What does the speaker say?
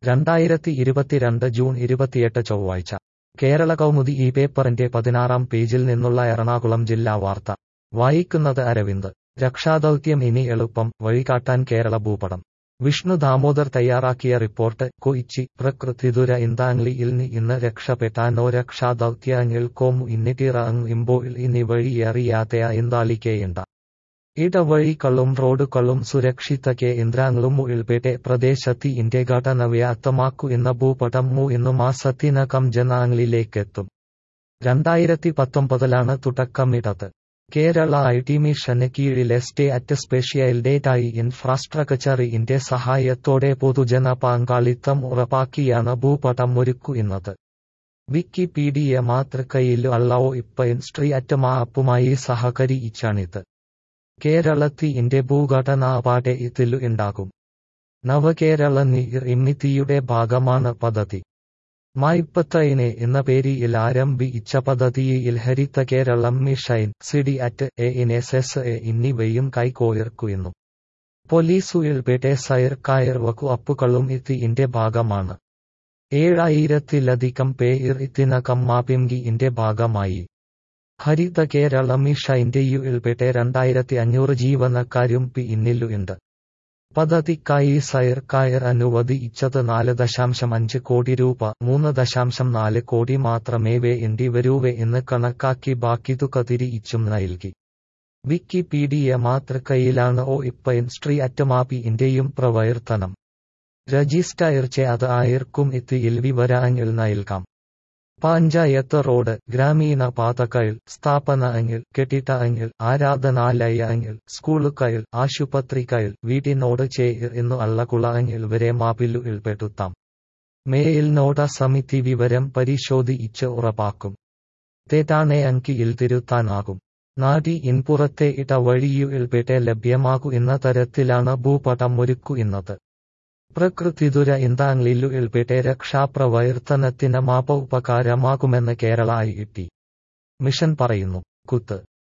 രണ്ടായിരത്തി ഇരുപത്തിരണ്ട് ജൂൺ ഇരുപത്തിയെട്ട് ചൊവ്വാഴ്ച കേരള കൗമുദി ഈ പേപ്പറിന്റെ പതിനാറാം പേജിൽ നിന്നുള്ള എറണാകുളം ജില്ലാ വാർത്ത വായിക്കുന്നത് അരവിന്ദ് രക്ഷാദൗത്യം ഇനി എളുപ്പം വഴികാട്ടാൻ കേരള ഭൂപടം വിഷ്ണു ദാമോദർ തയ്യാറാക്കിയ റിപ്പോർട്ട് കൊയിച്ചി പ്രകൃതിദുര ഇന്താംഗ്ലിയിൽ നി ഇന്ന് രക്ഷപ്പെട്ടാനോ രക്ഷാദൗത്യങ്ങൾ കോമു ഇന്നിട്ടിറങ് ഇമ്പോയിൽ ഇനി വഴിയേറിയാത്തയ ഇന്താളിക്കേയണ്ട ഇടവഴികളും റോഡുകളും സുരക്ഷിതಕ್ಕೆ ಇಂದ್ರಾಂಗ್ಲು ಮುಳ್ಪೇಟೆ പ്രദേശത്തി ഇന്ത്യ ഘടന വ്യാപ്തമാക്കു എന്ന ഭൂപടം മു ഇന്നു മാസത്തിനകം ജനാംഗ്ലിയിലേക്കെത്തും രണ്ടായിരത്തി പത്തൊമ്പതിലാണ് തുടക്കമിട്ടത് കേരള ഐ ടി മിഷന് കീഴിലെ സ്റ്റേറ്റ് സ്പെഷ്യൽ ഡേറ്റായി ഇൻഫ്രാസ്ട്രക്ചറിന്റെ സഹായത്തോടെ പൊതുജന പങ്കാളിത്തം ഉറപ്പാക്കിയാണ് ഭൂപടം ഒരുക്കുന്നത് വിക്കിപീഡിയ മാതൃകയിൽ അള്ളവോ ഇപ്പ സ്ട്രീറ്റ് മാപ്പുമായി സഹകരിച്ചാണിത് കേരളത്തിന്റെ ഭൂഘടനാ പാടെ ഇതിലു ഉണ്ടാകും നവകേരള നിർമ്മിതിയുടെ ഭാഗമാണ് പദ്ധതി മായ്പത്തൈനെ എന്ന പേരിൽ ആരംഭിച്ച പദ്ധതിയിൽ ഹരിത കേരളം മിഷൈൻ സിഡി അറ്റ് A N S S A എന്നിവയും കൈകോർക്കുന്നു പോലീസുകൾപേട്ടെ സർക്കാർ വകുപ്പുകളും ഇതിന്റെ ഭാഗമാണ് ഏഴായിരത്തിലധികം പേർ ഇതിനകം മാപ്പിംഗിന്റെ ഭാഗമായി ഹരിത കേരള മിഷൈന്റെ യുൾപെട്ടെ രണ്ടായിരത്തി അഞ്ഞൂറ് ജീവനക്കാരും പിന്നിലുണ്ട് പദ്ധതിക്കായി സർക്കാർ അനുവദിച്ചത് നാല് ദശാംശം അഞ്ച് കോടി രൂപ മൂന്ന് ദശാംശം നാല് കോടി മാത്രമേ വേണ്ടി വരൂവേ എന്ന് കണക്കാക്കി ബാക്കി തുക തിരിച്ചും നൽകി വിക്കിപീഡിയ മാതൃകയിലാണ് ഓ ഇപ്പൻ സ്ട്രീറ്റ് മാപ്പിന്റെയും പ്രവർത്തനം രജിസ്റ്റർ ചെയ്ത് ആർക്കും ഇതിൽ വിവരങ്ങൾ നൽകാം പഞ്ചായത്ത് റോഡ് ഗ്രാമീണ പാതകൾ സ്ഥാപനങ്ങൾ കെട്ടിടങ്ങൾ ആരാധനാലയങ്ങൾ സ്കൂളുകൾ ആശുപത്രികൾ വീടിനോട് ചേർ എന്നു ഉള്ള കുളങ്ങൾ വരെ മാപ്പിൽ ഉൾപ്പെടുത്താം മേൽനോട്ട സമിതി വിവരം പരിശോധിച്ച് ഉറപ്പാക്കും തെറ്റാണെ അങ്കിയിൽ തിരുത്താനാകും നാടി ഇൻപുറത്തെ ഇടവഴിയുൾപ്പെടെ ലഭ്യമാകൂ എന്ന തരത്തിലാണ് ഭൂപടം ഒരുക്കുന്നത് പ്രകൃതിദുര ഇന്താംഗ്ലിലുൾപ്പെടെ രക്ഷാപ്രവർത്തനത്തിന് മാപ്പ ഉപകാരമാകുമെന്ന് കേരള ഐ ടി മിഷൻ പറയുന്നു കുത്ത്